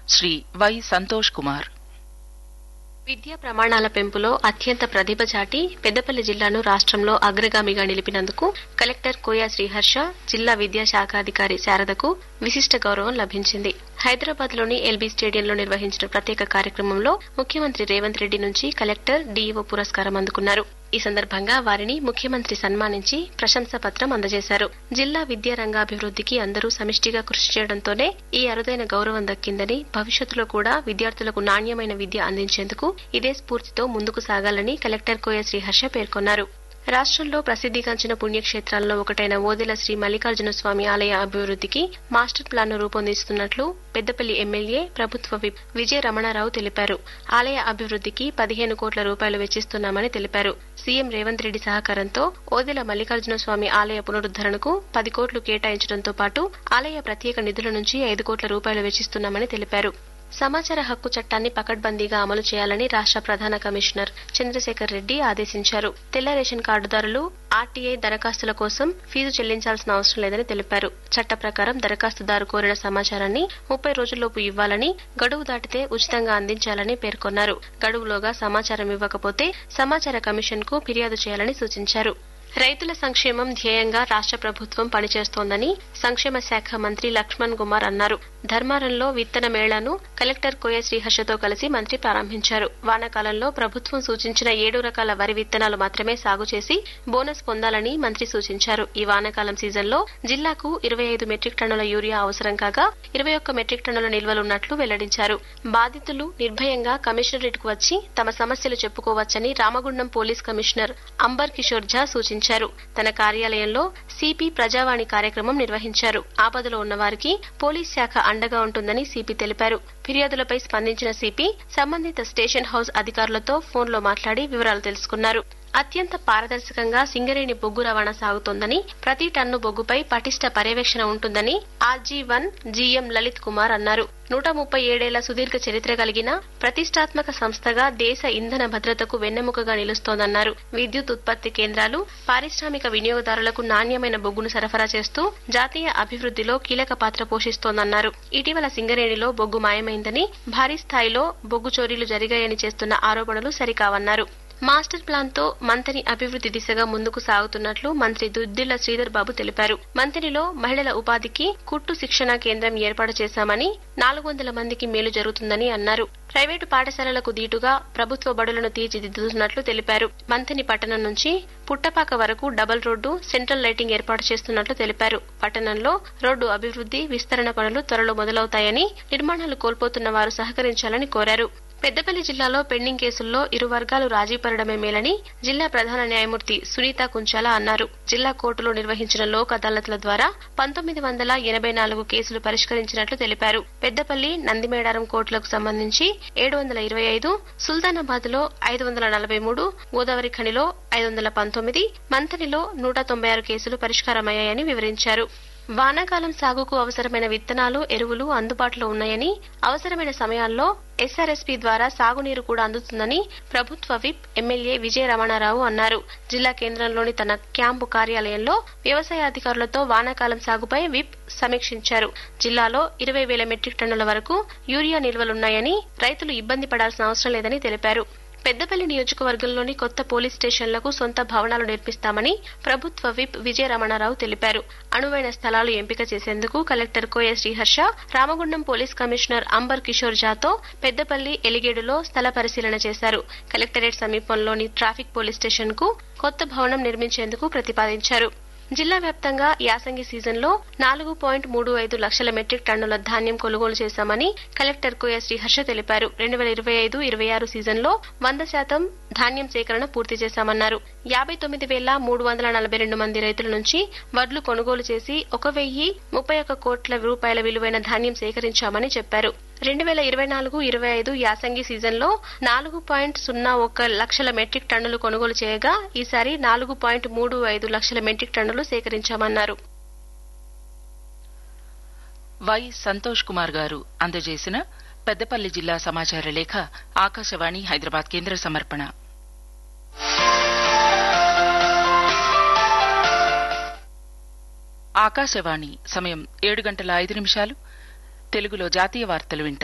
Shri why Santosh Kumar విద్యా ప్రమాణాల పెంపులో అత్యంత ప్రతిభ చాటి పెద్దపల్లి జిల్లాను రాష్ట్రంలో అగ్రగామిగా నిలిపినందుకు కలెక్టర్ కోయా శ్రీహర్ష జిల్లా విద్యాశాఖాధికారి శారదకు విశిష్ట గౌరవం లభించింది హైదరాబాద్ లోని ఎల్బీ స్టేడియంలో నిర్వహించిన ప్రత్యేక కార్యక్రమంలో ముఖ్యమంత్రి రేవంత్ రెడ్డి నుంచి కలెక్టర్ డీఈఓ పురస్కారం అందుకున్నారు ఈ సందర్భంగా వారిని ముఖ్యమంత్రి సన్మానించి ప్రశంసా పత్రం అందజేశారు జిల్లా విద్యా రంగాభివృద్ధికి అందరూ సమిష్టిగా కృషి చేయడంతోనే ఈ అరుదైన గౌరవం దక్కిందని భవిష్యత్తులో కూడా విద్యార్థులకు నాణ్యమైన విద్య అందించేందుకు ఇదే స్ఫూర్తితో ముందుకు సాగాలని కలెక్టర్ కోయ శ్రీహర్ష పేర్కొన్నారు రాష్ట్రంలో ప్రసిద్ధిగాంచిన పుణ్యక్షేత్రాల్లో ఒకటైన ఓదెల శ్రీ మల్లికార్జున స్వామి ఆలయ అభివృద్ధికి మాస్టర్ ప్లాన్ ను రూపొందిస్తున్నట్లు పెద్దపల్లి ఎమ్మెల్యే ప్రభుత్వ విప్ విజయ రమణారావు తెలిపారు ఆలయ అభివృద్ధికి పదిహేను కోట్ల రూపాయలు వెచ్చిస్తున్నామని తెలిపారు సీఎం రేవంత్ రెడ్డి సహకారంతో ఓదెల మల్లికార్జున స్వామి ఆలయ పునరుద్దరణకు పది కోట్లు కేటాయించడంతో పాటు ఆలయ ప్రత్యేక నిధుల నుంచి ఐదు కోట్ల రూపాయలు వెచ్చిస్తున్నామని తెలిపారు సమాచార హక్కు చట్టాన్ని పకడ్బందీగా అమలు చేయాలని రాష్ట్ర ప్రధాన కమిషనర్ చంద్రశేఖర్ రెడ్డి ఆదేశించారు తెల్ల రేషన్ కార్డుదారులు ఆర్టీఐ దరఖాస్తుల కోసం ఫీజు చెల్లించాల్సిన అవసరం లేదని తెలిపారు చట్ట ప్రకారం దరఖాస్తుదారు కోరిన సమాచారాన్ని ముప్పై రోజుల్లోపు ఇవ్వాలని గడువు దాటితే ఉచితంగా అందించాలని పేర్కొన్నారు గడువులోగా సమాచారం ఇవ్వకపోతే సమాచార కమిషన్ కు ఫిర్యాదు చేయాలని సూచించారు రైతుల సంక్షేమం ధ్యేయంగా రాష్ట్ర ప్రభుత్వం పనిచేస్తోందని సంక్షేమ శాఖ మంత్రి లక్ష్మణ్ కుమార్ అన్నారు ధర్మారంలో విత్తన మేళాను కలెక్టర్ కోయ శ్రీహర్షతో కలిసి మంత్రి ప్రారంభించారు వానాకాలంలో ప్రభుత్వం సూచించిన ఏడు రకాల వరి విత్తనాలు మాత్రమే సాగు చేసి బోనస్ పొందాలని మంత్రి సూచించారు ఈ వానాకాలం సీజన్లో జిల్లాకు ఇరవై ఐదు మెట్రిక్ టన్నుల యూరియా అవసరం కాగా ఇరవై ఒక్క మెట్రిక్ టన్నుల నిల్వలున్నట్లు వెల్లడించారు బాధితులు నిర్భయంగా కమిషనరేట్ కు వచ్చి తమ సమస్యలు చెప్పుకోవచ్చని రామగుండం పోలీస్ కమిషనర్ అంబర్ కిషోర్ ఝా సూచించారు తన కార్యాలయంలో సిపి ప్రజావాణి కార్యక్రమం నిర్వహించారు ఆపదలో ఉన్న వారికి పోలీస్ శాఖ అండగా ఉంటుందని సిపి తెలిపారు ఫిర్యాదులపై స్పందించిన సిపి సంబంధిత స్టేషన్ హౌస్ అధికారులతో ఫోన్లో మాట్లాడి వివరాలు తెలుసుకున్నారు అత్యంత పారదర్శకంగా సింగరేణి బొగ్గు రవాణా సాగుతోందని ప్రతి టన్ను బొగ్గుపై పటిష్ట పర్యవేక్షణ ఉంటుందని R G one G M Lalit Kumar అన్నారు నూట ముప్పై ఏడేళ్ల సుదీర్ఘ చరిత్ర కలిగిన ప్రతిష్టాత్మక సంస్థగా దేశ ఇంధన భద్రతకు వెన్నెముకగా నిలుస్తోందన్నారు విద్యుత్ ఉత్పత్తి కేంద్రాలు పారిశ్రామిక వినియోగదారులకు నాణ్యమైన బొగ్గును సరఫరా చేస్తూ జాతీయ అభివృద్ధిలో కీలక పాత్ర పోషిస్తోందన్నారు ఇటీవల సింగరేణిలో బొగ్గు మాయమైందని భారీ స్థాయిలో బొగ్గు చోరీలు జరిగాయని చేస్తున్న ఆరోపణలు సరికావన్నారు మాస్టర్ ప్లాన్ తో మంతని అభివృద్ది దిశగా ముందుకు సాగుతున్నట్లు మంత్రి దుద్దిళ్ల శ్రీధర్ బాబు తెలిపారు మంతనిలో మహిళల ఉపాధికి కుట్టు శిక్షణ కేంద్రం ఏర్పాటు చేశామని నాలుగు వందల మందికి మేలు జరుగుతుందని అన్నారు ప్రైవేటు పాఠశాలలకు దీటుగా ప్రభుత్వ బడులను తీర్చిదిద్దుతున్నట్లు తెలిపారు మంతని పట్టణం నుంచి పుట్టపాక వరకు డబల్ రోడ్డు సెంట్రల్ లైటింగ్ ఏర్పాటు చేస్తున్నట్లు తెలిపారు పట్టణంలో రోడ్డు అభివృద్ది విస్తరణ పనులు త్వరలో మొదలవుతాయని నిర్మాణాలు కోల్పోతున్న వారు సహకరించాలని కోరారు పెద్దపల్లి జిల్లాలో పెండింగ్ కేసుల్లో ఇరు వర్గాలు రాజీ పడడమే మేలని జిల్లా ప్రధాన న్యాయమూర్తి సునీత కుంచాల అన్నారు జిల్లా కోర్టులో నిర్వహించిన లోక్ అదాలత్ల ద్వారా పంతొమ్మిది వందల ఎనభై నాలుగు కేసులు పరిష్కరించినట్లు తెలిపారు పెద్దపల్లి నందిమేడారం కోర్టులకు సంబంధించి ఏడు వందల ఇరవై ఐదు సుల్తానాబాద్ లో ఐదు వందల నలభై మూడు గోదావరి ఖనిలో ఐదు వందల పంతొమ్మిది మంథనిలో నూట తొంభై ఆరు కేసులు పరిష్కారమయ్యాయని వివరించారు వానాకాలం సాగుకు అవసరమైన విత్తనాలు ఎరువులు అందుబాటులో ఉన్నాయని అవసరమైన సమయాల్లో ఎస్ఆర్ఎస్పీ ద్వారా సాగునీరు కూడా అందుతుందని ప్రభుత్వ విప్ ఎమ్మెల్యే విజయ రమణారావు అన్నారు జిల్లా కేంద్రంలోని తన క్యాంపు కార్యాలయంలో వ్యవసాయ అధికారులతో వానాకాలం సాగుపై విప్ సమీక్షించారు జిల్లాలో ఇరవై వేల మెట్రిక్ టన్నుల వరకు యూరియా నిల్వలున్నాయని రైతులు ఇబ్బంది పడాల్సిన అవసరం లేదని తెలిపారు పెద్దపల్లి నియోజకవర్గంలోని కొత్త పోలీస్ స్టేషన్లకు సొంత భవనాలు నిర్మిస్తామని ప్రభుత్వ విప్ విజయ రమణారావు తెలిపారు అనువైన స్థలాలు ఎంపిక చేసేందుకు collector Koya Sriharsha Ramagundam police commissioner Amber Kishore జాతో పెద్దపల్లి ఎలిగేడులో స్థల పరిశీలన చేశారు కలెక్టరేట్ సమీపంలోని ట్రాఫిక్ పోలీస్ స్టేషన్ కు కొత్త భవనం నిర్మించేందుకు ప్రతిపాదించారు జిల్లా వ్యాప్తంగా యాసంగి సీజన్లో నాలుగు పాయింట్ మూడు ఐదు లక్షల మెట్రిక్ టన్నుల ధాన్యం కొనుగోలు చేశామని కలెక్టర్ కోయ శ్రీహర్ష తెలిపారు రెండు వేల ఇరవై ఐదు ఇరవై ఆరు సీజన్లో వంద శాతం ధాన్యం సేకరణ పూర్తి చేశామన్నారు యాభై తొమ్మిది వేల మూడు వందల నలభై రెండు మంది రైతుల నుంచి వడ్లు కొనుగోలు చేసి ఒక వెయ్యి ముప్పై ఒక్క కోట్ల రూపాయల విలువైన ధాన్యం సేకరించామని చెప్పారు రెండు వేల ఇరవై నాలుగు ఇరవై ఐదు యాసంగి సీజన్లో నాలుగు పాయింట్ సున్నా ఒక్క లక్షల మెట్రిక్ టన్నులు కొనుగోలు చేయగా ఈసారి నాలుగు పాయింట్ మూడు ఐదు లక్షల మెట్రిక్ టన్నులు సేకరించామన్నారు వై సంతోష్ కుమార్ గారు అందజేసిన పెద్దపల్లి జిల్లా సమాచార లేఖ ఆకాశవాణి హైదరాబాద్ కేంద్ర సమర్పణ ఆకాశవాణి సమయం ఏడు గంటల ఐదు నిమిషాలు తెలుగులో జాతీయ వార్తలు వింటారు